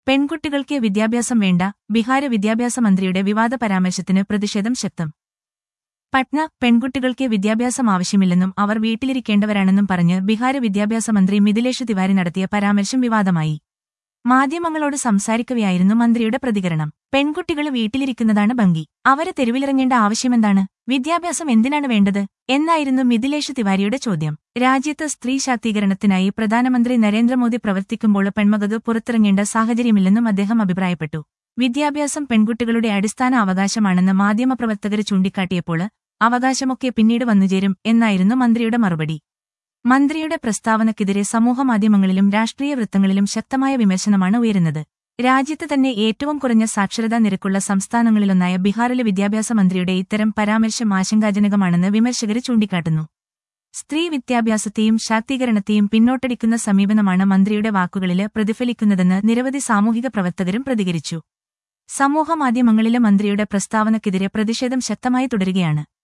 പെൺകുട്ടികൾക്ക് വിദ്യാഭ്യാസം വേണ്ട ബിഹാര വിദ്യാഭ്യാസ മന്ത്രിയുടെ വിവാദ പരാമർശത്തിന് പ്രതിഷേധം ശക്തം പട്ന പെൺകുട്ടികൾക്ക് വിദ്യാഭ്യാസം ആവശ്യമില്ലെന്നും അവർ വീട്ടിലിരിക്കേണ്ടവരാണെന്നും പറഞ്ഞ് ബിഹാര വിദ്യാഭ്യാസ മന്ത്രി മിഥിലേഷ് തിവാരി നടത്തിയ പരാമർശം വിവാദമായി മാധ്യമങ്ങളോട് സംസാരിക്കവെയായിരുന്നു മന്ത്രിയുടെ പ്രതികരണം പെൺകുട്ടികൾ വീട്ടിലിരിക്കുന്നതാണ് ഭംഗി അവരെ തെരുവിലിറങ്ങേണ്ട ആവശ്യമെന്താണ് വിദ്യാഭ്യാസം എന്തിനാണ് വേണ്ടത് എന്നായിരുന്നു മിഥിലേഷ് തിവാരിയുടെ ചോദ്യം രാജ്യത്ത് സ്ത്രീ ശാക്തീകരണത്തിനായി പ്രധാനമന്ത്രി നരേന്ദ്രമോദി പ്രവർത്തിക്കുമ്പോൾ പെൺമകത് പുറത്തിറങ്ങേണ്ട സാഹചര്യമില്ലെന്നും അദ്ദേഹം അഭിപ്രായപ്പെട്ടു വിദ്യാഭ്യാസം പെൺകുട്ടികളുടെ അടിസ്ഥാന അവകാശമാണെന്ന് മാധ്യമപ്രവർത്തകർ ചൂണ്ടിക്കാട്ടിയപ്പോൾ അവകാശമൊക്കെ പിന്നീട് വന്നുചേരും എന്നായിരുന്നു മന്ത്രിയുടെ മറുപടി മന്ത്രിയുടെ പ്രസ്താവനയ്ക്കെതിരെ സമൂഹമാധ്യമങ്ങളിലും രാഷ്ട്രീയ വൃത്തങ്ങളിലും ശക്തമായ വിമർശനമാണ് ഉയരുന്നത് രാജ്യത്ത് തന്നെ ഏറ്റവും കുറഞ്ഞ സാക്ഷരതാ നിരക്കുള്ള സംസ്ഥാനങ്ങളിലൊന്നായ ബീഹാറിലെ വിദ്യാഭ്യാസ മന്ത്രിയുടെ ഇത്തരം പരാമർശം ആശങ്കാജനകമാണെന്ന് വിമർശകർ ചൂണ്ടിക്കാട്ടുന്നു സ്ത്രീ വിദ്യാഭ്യാസത്തെയും ശാക്തീകരണത്തെയും പിന്നോട്ടടിക്കുന്ന സമീപനമാണ് മന്ത്രിയുടെ വാക്കുകളില് പ്രതിഫലിക്കുന്നതെന്ന് നിരവധി സാമൂഹിക പ്രവർത്തകരും പ്രതികരിച്ചു സമൂഹമാധ്യമങ്ങളിലെ മന്ത്രിയുടെ പ്രസ്താവനയ്ക്കെതിരെ പ്രതിഷേധം ശക്തമായി തുടരുകയാണ്